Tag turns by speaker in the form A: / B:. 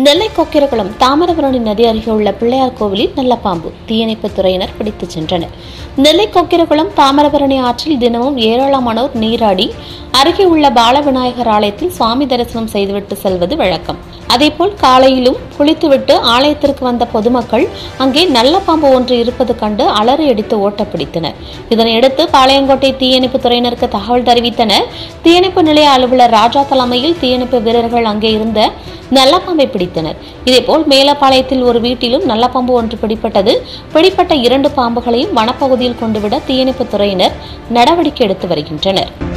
A: நெல்லை கொக்கிரகுளம் தாமிரபரணி நதி அருகே உள்ள பிள்ளையார் கோவிலில் நல்ல பாம்பு தீயணைப்புத் துறையினர் பிடித்துச் சென்றனர் நெல்லை கொக்கிரகுளம் தாமிரபரணி ஆற்றில் தினமும் ஏராளமானோர் நீராடி அருகே உள்ள பாலவிநாயகர் ஆலயத்தில் சுவாமி தரிசனம் செய்துவிட்டு செல்வது வழக்கம் அதேபோல் காலையிலும் குளித்துவிட்டு ஆலயத்திற்கு வந்த பொதுமக்கள் அங்கே நல்ல பாம்பு ஒன்று இருப்பது கண்டு அலறி அடித்து ஓட்ட பிடித்தனர் இதனையடுத்து பாளையங்கோட்டை தீயணைப்பு துறையினருக்கு தகவல் தெரிவித்தனர் தீயணைப்பு நிலைய அலுவலர் ராஜா தலைமையில் தீயணைப்பு வீரர்கள் அங்கே இருந்த நல்ல பாம்பை பிடித்தனர் இதேபோல் மேலப்பாளையத்தில் ஒரு வீட்டிலும் நல்ல பாம்பு ஒன்று பிடிப்பட்டது பிடிப்பட்ட இரண்டு பாம்புகளையும் வனப்பகுதியில் கொண்டுவிட தீயணைப்பு துறையினர் நடவடிக்கை எடுத்து வருகின்றனர்